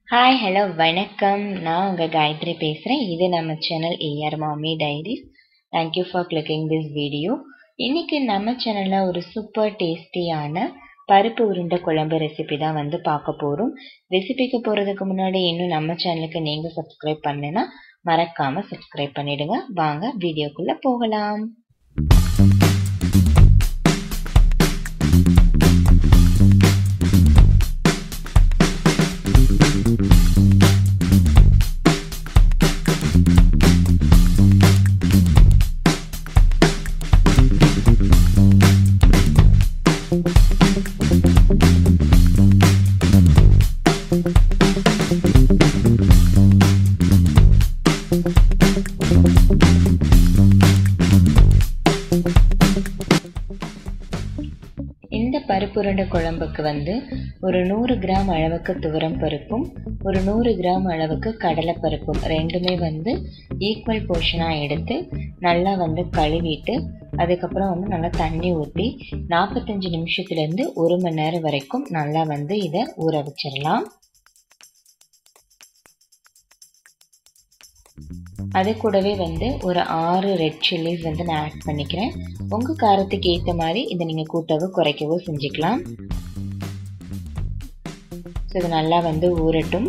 hi hello வணக்கம் நான் உங்கள் காயத்ரி பேசுகிறேன் இது நம்ம channel AR Mami diaries thank you for clicking this video இன்றைக்கி நம்ம சேனலில் ஒரு சூப்பர் டேஸ்டியான பருப்பு உருண்டை குழம்பு ரெசிபி தான் வந்து பார்க்க போகிறோம் ரெசிபிக்கு போகிறதுக்கு முன்னாடி இன்னும் நம்ம சேனலுக்கு நீங்கள் சப்ஸ்கிரைப் பண்ணுன்னா மறக்காமல் சப்ஸ்கிரைப் பண்ணிடுங்க வாங்க வீடியோக்குள்ளே போகலாம் இந்த பருப்புருண்டை குழம்புக்கு வந்து ஒரு நூறு கிராம் அளவுக்கு துவரம் பருப்பும் ஒரு நூறு கிராம் அளவுக்கு கடலைப்பருப்பும் ரெண்டுமே வந்து ஈக்குவல் போர்ஷனாக எடுத்து நல்லா வந்து கழுவிட்டு அதுக்கப்புறம் வந்து நல்லா தண்ணி ஊற்றி நாற்பத்தஞ்சு நிமிஷத்துலேருந்து ஒரு மணி நேரம் வரைக்கும் நல்லா வந்து இதை ஊற வச்சிடலாம் அது கூடவே வந்து ஒரு ஆறு ரெட் சில்லிஸ் வந்து நான் ஆட் பண்ணிக்கிறேன் உங்கள் காரத்துக்கு ஏற்ற மாதிரி இதை நீங்கள் கூட்டவோ குறைக்கவோ செஞ்சுக்கலாம் ஸோ இது நல்லா வந்து ஊறட்டும்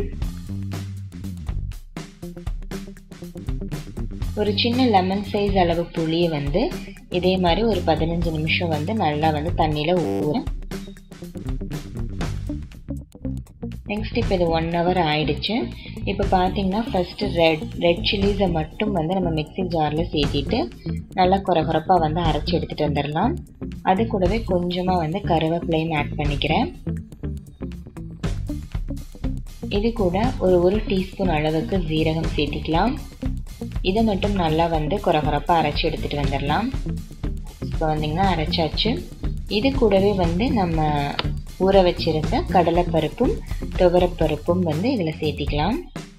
ஒரு சின்ன லெமன் சைஸ் அளவு புளியை வந்து இதே மாதிரி ஒரு பதினஞ்சு நிமிஷம் வந்து நல்லா வந்து தண்ணியில் ஊற நெக்ஸ்ட் இப்போ இது ஒன் ஹவர் ஆயிடுச்சு இப்போ பார்த்தீங்கன்னா ஃபஸ்ட்டு ரெட் ரெட் சில்லிஸை மட்டும் வந்து நம்ம மிக்சி ஜாரில் சேர்த்திட்டு நல்லா குறகுறப்பாக வந்து அரைச்சி எடுத்துகிட்டு வந்துடலாம் அது கூடவே கொஞ்சமாக வந்து கருவேப்பிலையும் ஆட் பண்ணிக்கிறேன் இது கூட ஒரு ஒரு டீஸ்பூன் அளவுக்கு ஜீரகம் சேர்த்திக்கலாம் இதை மட்டும் நல்லா வந்து குறகுறப்பாக அரைச்சி எடுத்துகிட்டு வந்துடலாம் இப்போ வந்திங்கன்னா அரைச்சாச்சு இது கூடவே வந்து நம்ம ஊற வச்சிருந்த கடலைப்பருப்பும் துவரப்பருப்பும் வந்து இதில் சேர்த்திக்கலாம்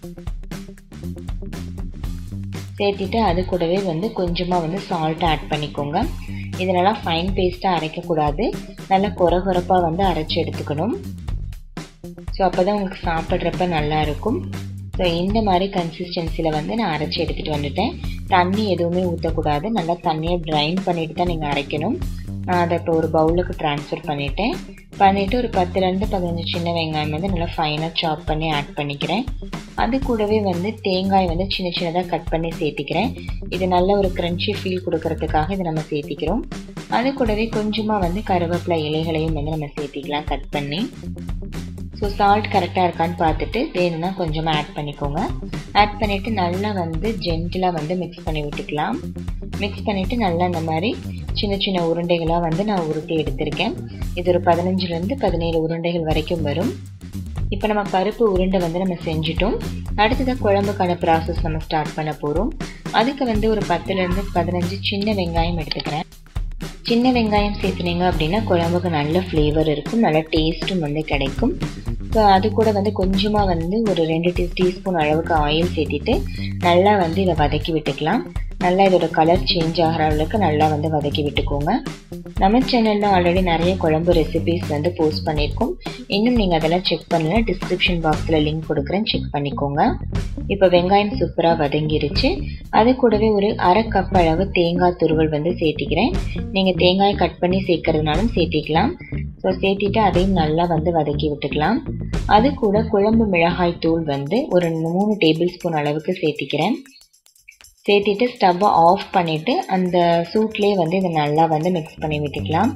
சேர்த்திட்டு அது கூடவே வந்து கொஞ்சமாக வந்து சால்ட் ஆட் பண்ணிக்கோங்க இது நல்லா ஃபைன் பேஸ்ட்டாக அரைக்கக்கூடாது நல்லா குறை குறைப்பாக வந்து அரைச்சி எடுத்துக்கணும் ஸோ அப்போ தான் உங்களுக்கு சாப்பிட்றப்ப நல்லா இருக்கும் ஸோ இந்த மாதிரி கன்சிஸ்டன்சியில் வந்து நான் அரைச்சி எடுத்துகிட்டு வந்துட்டேன் தண்ணி எதுவுமே ஊற்றக்கூடாது நல்லா தண்ணியை ட்ரைன் பண்ணிட்டு தான் நீங்கள் அரைக்கணும் நான் அதை இப்போ ஒரு பவுலுக்கு ட்ரான்ஸ்ஃபர் பண்ணிட்டேன் பண்ணிவிட்டு ஒரு பத்துலேருந்து பதினஞ்சு சின்ன வெங்காயம் வந்து நல்லா ஃபைனாக சாப் பண்ணி ஆட் பண்ணிக்கிறேன் அது கூடவே வந்து தேங்காய் வந்து சின்ன சின்னதாக கட் பண்ணி சேர்த்திக்கிறேன் இது நல்ல ஒரு க்ரன்ச்சி ஃபீல் கொடுக்கறதுக்காக இதை நம்ம சேர்த்திக்கிறோம் அது கூடவே கொஞ்சமாக வந்து கருவேப்பிலை இலைகளையும் வந்து நம்ம சேர்த்திக்கலாம் கட் பண்ணி ஸோ சால்ட் கரெக்டாக இருக்கான்னு பார்த்துட்டு வேணும்னா கொஞ்சமாக ஆட் பண்ணிக்கோங்க ஆட் பண்ணிவிட்டு நல்லா வந்து ஜென்டிலாக வந்து மிக்ஸ் பண்ணி விட்டுக்கலாம் மிக்ஸ் பண்ணிவிட்டு நல்லா இந்த மாதிரி சின்ன சின்ன உருண்டைகளாக வந்து நான் உருட்டி எடுத்திருக்கேன் இது ஒரு பதினஞ்சுலேருந்து பதினேழு உருண்டைகள் வரைக்கும் வரும் இப்போ நம்ம பருப்பு உருண்டை வந்து நம்ம செஞ்சுட்டோம் அடுத்ததாக குழம்புக்கான ப்ராசஸ் நம்ம ஸ்டார்ட் பண்ண போகிறோம் அதுக்கு வந்து ஒரு பத்துலேருந்து பதினஞ்சு சின்ன வெங்காயம் எடுத்துக்கிறேன் சின்ன வெங்காயம் சேர்த்துனீங்க அப்படின்னா குழம்புக்கு நல்ல ஃப்ளேவர் இருக்கும் நல்ல டேஸ்ட்டும் வந்து கிடைக்கும் ஸோ அது கூட வந்து கொஞ்சமாக வந்து ஒரு ரெண்டு டீ டீஸ்பூன் அளவுக்கு ஆயில் சேர்த்திட்டு நல்லா வந்து இதை வதக்கி விட்டுக்கலாம் நல்லா இதோட கலர் சேஞ்ச் ஆகிற அளவுக்கு நல்லா வந்து வதக்கி விட்டுக்கோங்க நம்ம சேனலில் ஆல்ரெடி நிறைய குழம்பு ரெசிபிஸ் வந்து போஸ்ட் பண்ணியிருக்கோம் இன்னும் நீங்கள் அதெல்லாம் செக் பண்ணல டிஸ்கிரிப்ஷன் பாக்ஸில் லிங்க் கொடுக்குறேன் செக் பண்ணிக்கோங்க இப்போ வெங்காயம் சூப்பராக வதங்கிருச்சு அது கூடவே ஒரு அரை கப் அளவு தேங்காய் துருவல் வந்து சேர்த்திக்கிறேன் நீங்கள் தேங்காய் கட் பண்ணி சேர்க்கறதுனாலும் சேர்த்திக்கலாம் ஸோ சேர்த்திட்டு அதையும் நல்லா வந்து வதக்கி விட்டுக்கலாம் அது கூட குழம்பு மிளகாய் தூள் வந்து ஒரு மூணு டேபிள் ஸ்பூன் அளவுக்கு சேர்த்திக்கிறேன் சேர்த்திட்டு ஸ்டவ்வை ஆஃப் பண்ணிவிட்டு அந்த சூட்லேயே வந்து இதை நல்லா வந்து மிக்ஸ் பண்ணி விட்டுக்கலாம்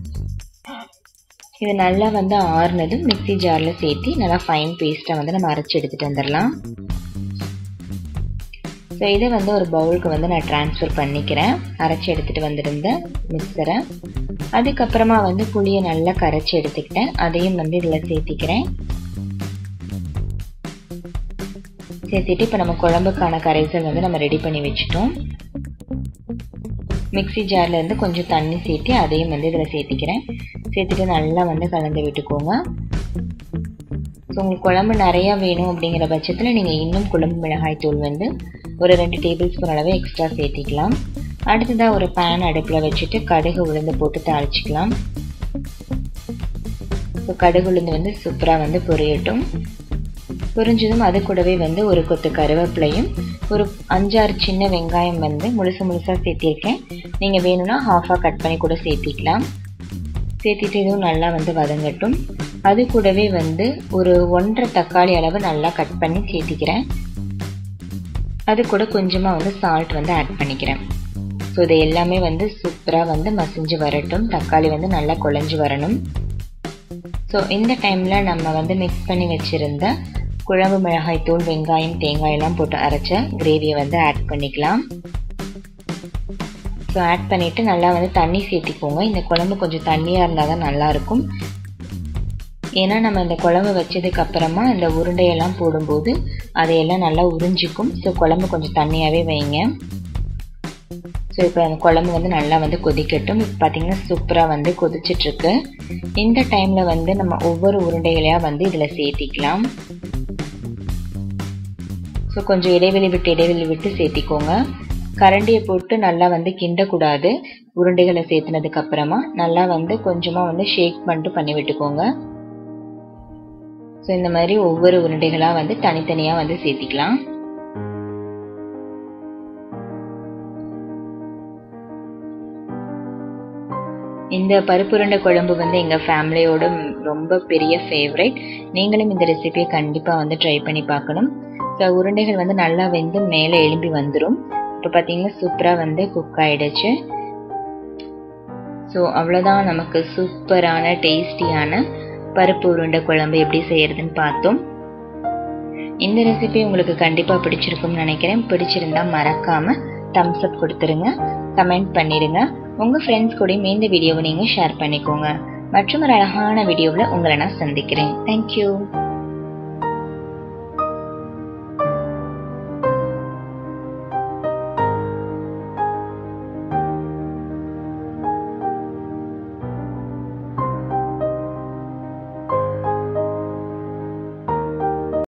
இது நல்லா வந்து ஆறுனதும் மிக்சி ஜாரில் சேர்த்தி நல்லா ஃபைன் பேஸ்ட்டாக வந்து நம்ம அரைச்சி எடுத்துகிட்டு வந்துடலாம் ஸோ இதை வந்து ஒரு பவுலுக்கு வந்து நான் ட்ரான்ஸ்ஃபர் பண்ணிக்கிறேன் அரைச்சி எடுத்துகிட்டு வந்திருந்த மிக்சரை அதுக்கப்புறமா வந்து புளியை நல்லா கரைச்சி எடுத்துக்கிட்டேன் அதையும் வந்து இதில் சேர்த்திக்கிறேன் சேர்த்துட்டு இப்போ நம்ம குழம்புக்கான கரைசல் வந்து நம்ம ரெடி பண்ணி வச்சுட்டோம் மிக்சி ஜார்லேருந்து கொஞ்சம் தண்ணி சேர்த்து அதையும் வந்து இதில் சேர்த்திக்கிறேன் சேர்த்துட்டு நல்லா வந்து கலந்து விட்டுக்கோங்க ஸோ உங்களுக்கு குழம்பு நிறையா வேணும் அப்படிங்கிற பட்சத்தில் நீங்கள் இன்னும் குழம்பு மிளகாய் தூள் வந்து ஒரு ரெண்டு டேபிள் ஸ்பூன் அளவு எக்ஸ்ட்ரா சேர்த்திக்கலாம் அடுத்ததாக ஒரு பேன் அடுப்பில் வச்சுட்டு கடுகு உளுந்து போட்டு தாளிச்சிக்கலாம் ஸோ கடுகு உளுந்து வந்து சூப்பராக வந்து பொரியட்டும் பொரிஞ்சதும் அது கூடவே வந்து ஒரு கொத்து கருவேப்பிலையும் ஒரு அஞ்சாறு சின்ன வெங்காயம் வந்து முழுசு முழுசாக சேர்த்திருக்கேன் நீங்கள் வேணும்னா ஹாஃபாக கட் பண்ணி கூட சேர்த்திக்கலாம் சேர்த்திட்டு இதுவும் நல்லா வந்து வதங்கட்டும் அது கூடவே வந்து ஒரு ஒன்றரை தக்காளி அளவு நல்லா கட் பண்ணி சேர்த்திக்கிறேன் அது கூட கொஞ்சமாக வந்து சால்ட் வந்து ஆட் பண்ணிக்கிறேன் ஸோ இது எல்லாமே வந்து சூப்பராக வந்து மசிஞ்சு வரட்டும் தக்காளி வந்து நல்லா குழஞ்சி வரணும் ஸோ இந்த டைமில் நம்ம வந்து மிக்ஸ் பண்ணி வச்சுருந்த குழம்பு மிளகாய் தூள் வெங்காயம் தேங்காய் எல்லாம் போட்டு அரைச்ச கிரேவியை வந்து ஆட் பண்ணிக்கலாம் ஸோ ஆட் பண்ணிவிட்டு நல்லா வந்து தண்ணி சேர்த்திக்கோங்க இந்த குழம்பு கொஞ்சம் தண்ணியாக இருந்தால் தான் நல்லாயிருக்கும் ஏன்னா நம்ம இந்த குழம்பு வச்சதுக்கு அப்புறமா இந்த உருண்டையெல்லாம் போடும்போது அதையெல்லாம் நல்லா உறிஞ்சிக்கும் ஸோ குழம்பு கொஞ்சம் தண்ணியாகவே வைங்க ஸோ இப்போ அந்த குழம்பு வந்து நல்லா வந்து கொதிக்கட்டும் இப்போ பார்த்தீங்கன்னா சூப்பராக வந்து கொதிச்சிட்ருக்கு இந்த டைமில் வந்து நம்ம ஒவ்வொரு உருண்டைகளையாக வந்து இதில் சேர்த்திக்கலாம் ஸோ கொஞ்சம் இடைவெளி விட்டு இடைவெளி விட்டு சேர்த்திக்கோங்க கரண்டியை போட்டு நல்லா வந்து கிண்டக்கூடாது உருண்டைகளை சேர்த்துனதுக்கு அப்புறமா நல்லா வந்து கொஞ்சமாக வந்து ஷேக் பண்ணிட்டு பண்ணி விட்டுக்கோங்க ஸோ இந்த மாதிரி ஒவ்வொரு உருண்டைகளாக வந்து தனித்தனியாக வந்து சேர்த்திக்கலாம் இந்த பருப்புருண்டை குழம்பு வந்து எங்கள் ஃபேமிலியோட ரொம்ப பெரிய ஃபேவரட் நீங்களும் இந்த ரெசிபியை கண்டிப்பாக வந்து ட்ரை பண்ணி பார்க்கணும் ஸோ உருண்டைகள் வந்து நல்லா வெந்து மேலே எழும்பி வந்துடும் இப்போ பார்த்தீங்கன்னா சூப்பராக வந்து குக் ஆகிடுச்சு ஸோ அவ்வளோதான் நமக்கு சூப்பரான டேஸ்டியான பருப்பு உருண்டை குழம்பு எப்படி செய்யறதுன்னு பார்த்தோம் இந்த ரெசிபி உங்களுக்கு கண்டிப்பாக பிடிச்சிருக்கும்னு நினைக்கிறேன் பிடிச்சிருந்தா மறக்காம தம்ஸ் அப் கொடுத்துருங்க கமெண்ட் பண்ணிடுங்க உங்கள் ஃப்ரெண்ட்ஸ் கூடயும் இந்த வீடியோவை நீங்கள் ஷேர் பண்ணிக்கோங்க மற்றும் ஒரு அழகான வீடியோவில் உங்களை நான் சந்திக்கிறேன் தேங்க்யூ